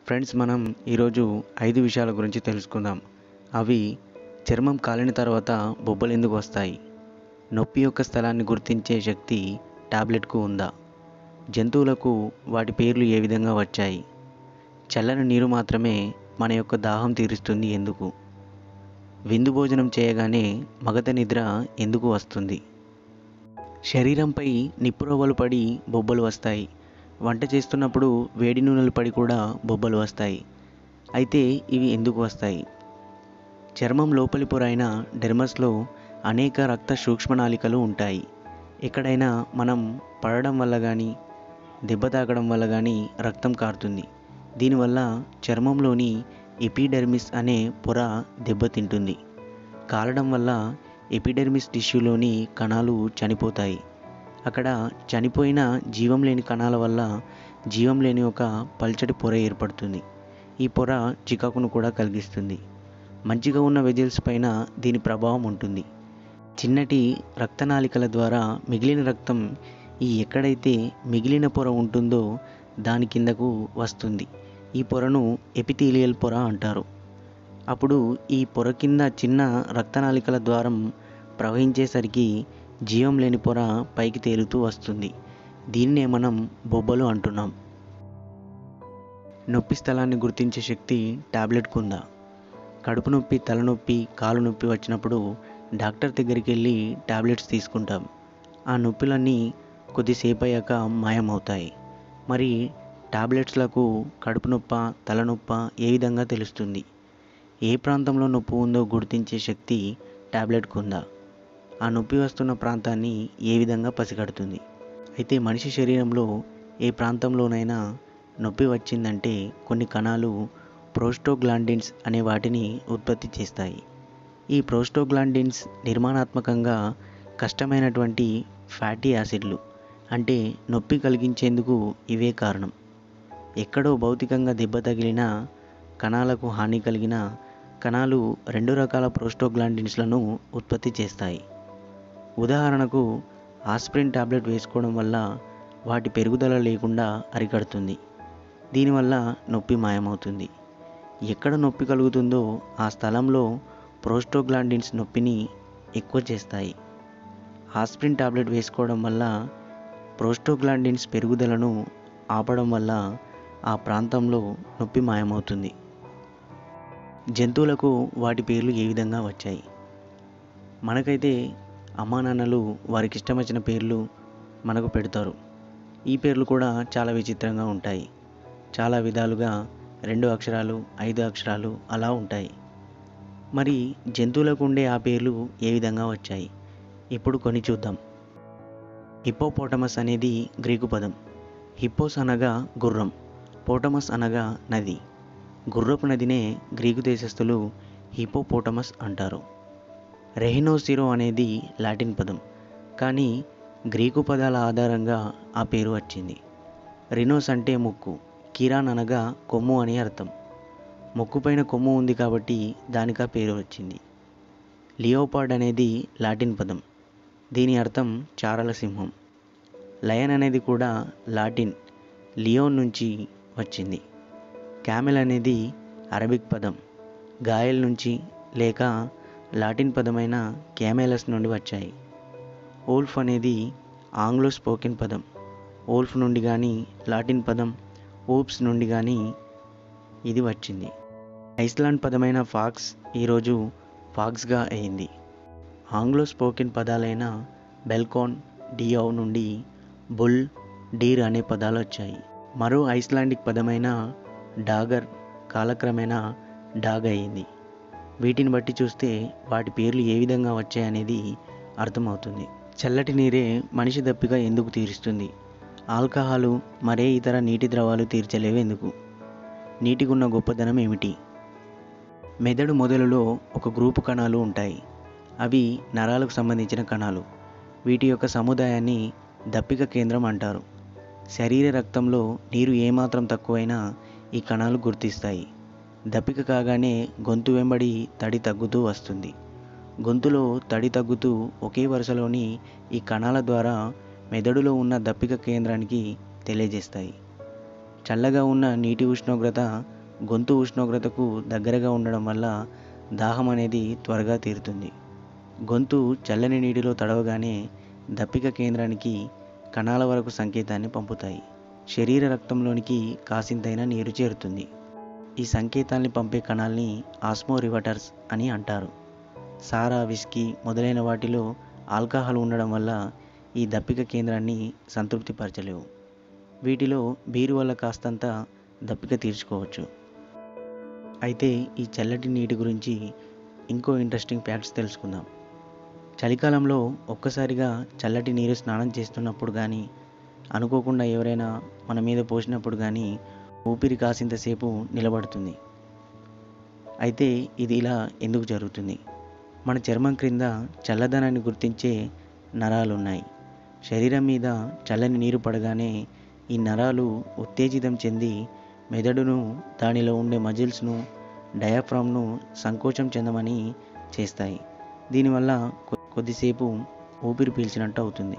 friends మనం ఈరోజు ఐదు విషయాల గురించి తెలుసుకుందాం అవి చర్మం కాలిన తర్వాత బొబ్బలు ఎందుకు వస్తాయి నొప్పి యొక్క స్థలాన్ని గుర్తించే శక్తి టాబ్లెట్కు ఉందా జంతువులకు వాటి పేర్లు ఏ విధంగా వచ్చాయి చల్లని నీరు మాత్రమే మన యొక్క దాహం తీరుస్తుంది ఎందుకు విందు భోజనం చేయగానే మగత నిద్ర ఎందుకు వస్తుంది శరీరంపై నిప్పురవ్వలు పడి బొబ్బలు వస్తాయి వంట చేస్తున్నప్పుడు వేడి నూనెలు పడి కూడా బొబ్బలు వస్తాయి అయితే ఇవి ఎందుకు వస్తాయి చర్మం లోపలి పొర అయిన డెర్మస్లో అనేక రక్త సూక్ష్మనాళికలు ఉంటాయి ఎక్కడైనా మనం పడడం వల్ల కానీ దెబ్బ తాకడం వల్ల కానీ రక్తం కారుతుంది దీనివల్ల చర్మంలోని ఎపిడెర్మిస్ అనే పొర దెబ్బతింటుంది కాలడం వల్ల ఎపిడెర్మిస్ టిష్యూలోని కణాలు చనిపోతాయి అక్కడ చనిపోయిన జీవం లేని కణాల వల్ల జీవం లేని ఒక పల్చటి పొర ఏర్పడుతుంది ఈ పొర చికాకును కూడా కలిగిస్తుంది మంచిగా ఉన్న వెజిల్స్ పైన దీని ప్రభావం ఉంటుంది చిన్నటి రక్తనాళికల ద్వారా మిగిలిన రక్తం ఈ ఎక్కడైతే మిగిలిన పొర ఉంటుందో దాని కిందకు వస్తుంది ఈ పొరను ఎపిథీలియల్ పొర అంటారు అప్పుడు ఈ పొర కింద చిన్న రక్తనాళికల ద్వారం ప్రవహించేసరికి జీవం లేని పొర పైకి తేలుతూ వస్తుంది దీన్నే మనం బొబ్బలు అంటున్నాం నొప్పి స్థలాన్ని గుర్తించే శక్తి టాబ్లెట్కు ఉందా కడుపు నొప్పి తలనొప్పి కాలు నొప్పి వచ్చినప్పుడు డాక్టర్ దగ్గరికి వెళ్ళి టాబ్లెట్స్ తీసుకుంటాం ఆ నొప్పులన్నీ కొద్దిసేపు అయ్యాక మాయమవుతాయి మరి టాబ్లెట్స్లకు కడుపు నొప్ప తలనొప్ప ఏ విధంగా తెలుస్తుంది ఏ ప్రాంతంలో నొప్పి ఉందో గుర్తించే శక్తి టాబ్లెట్కు ఉందా ఆ నొప్పి వస్తున్న ప్రాంతాన్ని ఏ విధంగా పసిగడుతుంది అయితే మనిషి శరీరంలో ఏ ప్రాంతంలోనైనా నొప్పి వచ్చిందంటే కొన్ని కణాలు ప్రోస్టోగ్లాండిన్స్ అనే వాటిని ఉత్పత్తి చేస్తాయి ఈ ప్రోస్టోగ్లాండిన్స్ నిర్మాణాత్మకంగా కష్టమైనటువంటి ఫ్యాటీ యాసిడ్లు అంటే నొప్పి కలిగించేందుకు ఇవే కారణం ఎక్కడో భౌతికంగా దెబ్బ తగిలిన కణాలకు హాని కలిగిన కణాలు రెండు రకాల ప్రోస్టోగ్లాండిన్స్లను ఉత్పత్తి చేస్తాయి ఉదాహరణకు ఆస్ప్రిన్ టాబ్లెట్ వేసుకోవడం వల్ల వాటి పెరుగుదల లేకుండా అరికడుతుంది దీనివల్ల నొప్పి మాయమవుతుంది ఎక్కడ నొప్పి కలుగుతుందో ఆ స్థలంలో ప్రోస్టోగ్లాండిన్స్ నొప్పిని ఎక్కువ చేస్తాయి ఆస్ప్రిన్ టాబ్లెట్ వేసుకోవడం వల్ల ప్రోస్టోగ్లాండిన్స్ పెరుగుదలను ఆపడం వల్ల ఆ ప్రాంతంలో నొప్పి మాయమవుతుంది జంతువులకు వాటి పేర్లు ఏ విధంగా వచ్చాయి మనకైతే అమ్మా నాన్నలు వారికి ఇష్టం వచ్చిన పేర్లు మనకు పెడతారు ఈ పేర్లు కూడా చాలా విచిత్రంగా ఉంటాయి చాలా విధాలుగా రెండు అక్షరాలు ఐదు అక్షరాలు అలా ఉంటాయి మరి జంతువులకు ఉండే ఆ పేర్లు ఏ విధంగా వచ్చాయి ఇప్పుడు కొన్ని చూద్దాం హిప్పోపోటమస్ అనేది గ్రీకు పదం హిప్పోస్ అనగా గుర్రం పోటమస్ అనగా నది గుర్రపు నదినే గ్రీకు దేశస్థులు హిపోపోటమస్ అంటారు రెహినోసిరో అనేది లాటిన్ పదం కానీ గ్రీకు పదాల ఆధారంగా ఆ పేరు వచ్చింది రినోస్ అంటే ముక్కు కిరాన్ అనగా కొమ్ము అని అర్థం ముక్కుపైన కొమ్ము ఉంది కాబట్టి దానికి ఆ పేరు వచ్చింది లియోపార్డ్ అనేది లాటిన్ పదం దీని అర్థం చారల సింహం లయన్ అనేది కూడా లాటిన్ లియోన్ నుంచి వచ్చింది క్యామెల్ అనేది అరబిక్ పదం గాయల్ నుంచి లేక లాటిన్ పదమైన క్యామెలస్ నుండి వచ్చాయి ఓల్ఫ్ అనేది ఆంగ్లో స్పోకెన్ పదం ఓల్ఫ్ నుండి కానీ లాటిన్ పదం ఓప్స్ నుండి కానీ ఇది వచ్చింది ఐస్లాండ్ పదమైన ఫాక్స్ ఈరోజు ఫాక్స్గా అయింది ఆంగ్లో స్పోకెన్ పదాలైన బెల్కాన్ డియో నుండి బుల్ డీర్ అనే పదాలు వచ్చాయి మరో ఐస్లాండిక్ పదమైన డాగర్ కాలక్రమేణా డాగ్ అయింది వీటిని బట్టి చూస్తే వాటి పేర్లు ఏ విధంగా వచ్చాయనేది అర్థమవుతుంది చల్లటి నీరే మనిషి దప్పిక ఎందుకు తీరుస్తుంది ఆల్కహాలు మరే ఇతర నీటి ద్రవాలు తీర్చలేవు ఎందుకు నీటికున్న గొప్పదనం ఏమిటి మెదడు మొదలులో ఒక గ్రూపు కణాలు ఉంటాయి అవి నరాలకు సంబంధించిన కణాలు వీటి యొక్క సముదాయాన్ని దప్పిక కేంద్రం అంటారు శరీర రక్తంలో నీరు ఏమాత్రం తక్కువైనా ఈ కణాలు గుర్తిస్తాయి దప్పిక కాగానే గొంతు వెంబడి తడి తగ్గుతూ వస్తుంది గొంతులో తడి తగ్గుతూ ఒకే వరుసలోని ఈ కణాల ద్వారా మెదడులో ఉన్న దప్పిక కేంద్రానికి తెలియజేస్తాయి చల్లగా ఉన్న నీటి ఉష్ణోగ్రత గొంతు ఉష్ణోగ్రతకు దగ్గరగా ఉండడం వల్ల దాహం అనేది త్వరగా తీరుతుంది గొంతు చల్లని నీటిలో తడవగానే దప్పిక కేంద్రానికి కణాల వరకు సంకేతాన్ని పంపుతాయి శరీర రక్తంలోనికి కాసింతైన నీరు చేరుతుంది ఈ సంకేతాల్ని పంపే కణాల్ని ఆస్మో రివర్టర్స్ అని అంటారు సారా విస్కీ మొదలైన వాటిలో ఆల్కహాల్ ఉండడం వల్ల ఈ దప్పిక కేంద్రాన్ని సంతృప్తిపరచలేవు వీటిలో బీరు వల్ల కాస్తంత దప్పిక తీర్చుకోవచ్చు అయితే ఈ చల్లటి నీటి గురించి ఇంకో ఇంట్రెస్టింగ్ ఫ్యాక్ట్స్ తెలుసుకుందాం చలికాలంలో ఒక్కసారిగా చల్లటి నీరు స్నానం చేస్తున్నప్పుడు కానీ అనుకోకుండా ఎవరైనా మన మీద పోసినప్పుడు కానీ ఊపిరి కాసింతసేపు నిలబడుతుంది అయితే ఇది ఇలా ఎందుకు జరుగుతుంది మన చర్మం క్రింద చల్లదనాన్ని గుర్తించే నరాలు ఉన్నాయి శరీరం మీద చల్లని నీరు పడగానే ఈ నరాలు ఉత్తేజితం చెంది మెదడును దానిలో ఉండే మజిల్స్ను డయాఫ్రామ్ను సంకోచం చెందమని చేస్తాయి దీనివల్ల కొ- కొద్దిసేపు ఊపిరి పీల్చినట్టు అవుతుంది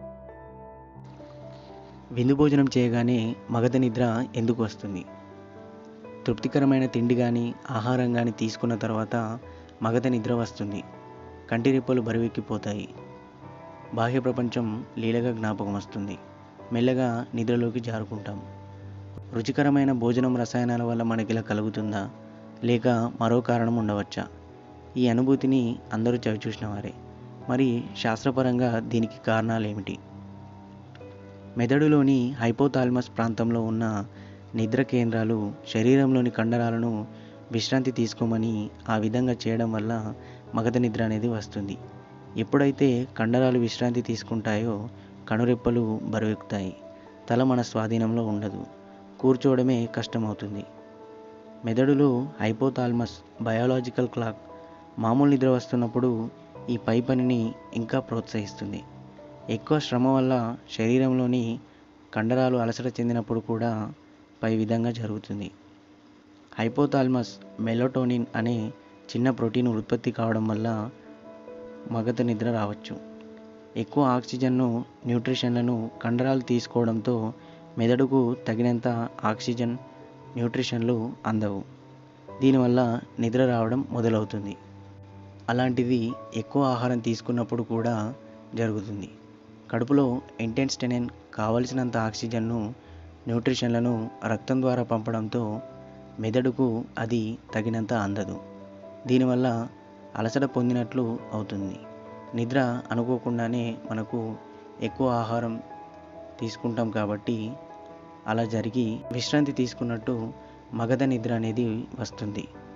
విందు భోజనం చేయగానే మగధ నిద్ర ఎందుకు వస్తుంది తృప్తికరమైన తిండి కానీ ఆహారం కానీ తీసుకున్న తర్వాత మగధ నిద్ర వస్తుంది కంటి రెప్పలు బరువెక్కిపోతాయి బాహ్య ప్రపంచం లీలగా జ్ఞాపకం వస్తుంది మెల్లగా నిద్రలోకి జారుకుంటాం రుచికరమైన భోజనం రసాయనాల వల్ల మనకి ఇలా కలుగుతుందా లేక మరో కారణం ఉండవచ్చా ఈ అనుభూతిని అందరూ చవి చూసిన వారే మరి శాస్త్రపరంగా దీనికి కారణాలు ఏమిటి మెదడులోని హైపోథాలమస్ ప్రాంతంలో ఉన్న నిద్ర కేంద్రాలు శరీరంలోని కండరాలను విశ్రాంతి తీసుకోమని ఆ విధంగా చేయడం వల్ల మగధ నిద్ర అనేది వస్తుంది ఎప్పుడైతే కండరాలు విశ్రాంతి తీసుకుంటాయో కనురెప్పలు బరువెక్కుతాయి తల మన స్వాధీనంలో ఉండదు కూర్చోవడమే కష్టమవుతుంది మెదడులో హైపోథాలమస్ బయాలజికల్ క్లాక్ మామూలు నిద్ర వస్తున్నప్పుడు ఈ పై పనిని ఇంకా ప్రోత్సహిస్తుంది ఎక్కువ శ్రమ వల్ల శరీరంలోని కండరాలు అలసట చెందినప్పుడు కూడా పై విధంగా జరుగుతుంది హైపోథాలమస్ మెలోటోనిన్ అనే చిన్న ప్రోటీన్ ఉత్పత్తి కావడం వల్ల మగత నిద్ర రావచ్చు ఎక్కువ ఆక్సిజన్ను న్యూట్రిషన్లను కండరాలు తీసుకోవడంతో మెదడుకు తగినంత ఆక్సిజన్ న్యూట్రిషన్లు అందవు దీనివల్ల నిద్ర రావడం మొదలవుతుంది అలాంటిది ఎక్కువ ఆహారం తీసుకున్నప్పుడు కూడా జరుగుతుంది కడుపులో ఇంటెన్స్టెనెన్ కావలసినంత ఆక్సిజన్ను న్యూట్రిషన్లను రక్తం ద్వారా పంపడంతో మెదడుకు అది తగినంత అందదు దీనివల్ల అలసట పొందినట్లు అవుతుంది నిద్ర అనుకోకుండానే మనకు ఎక్కువ ఆహారం తీసుకుంటాం కాబట్టి అలా జరిగి విశ్రాంతి తీసుకున్నట్టు మగధ నిద్ర అనేది వస్తుంది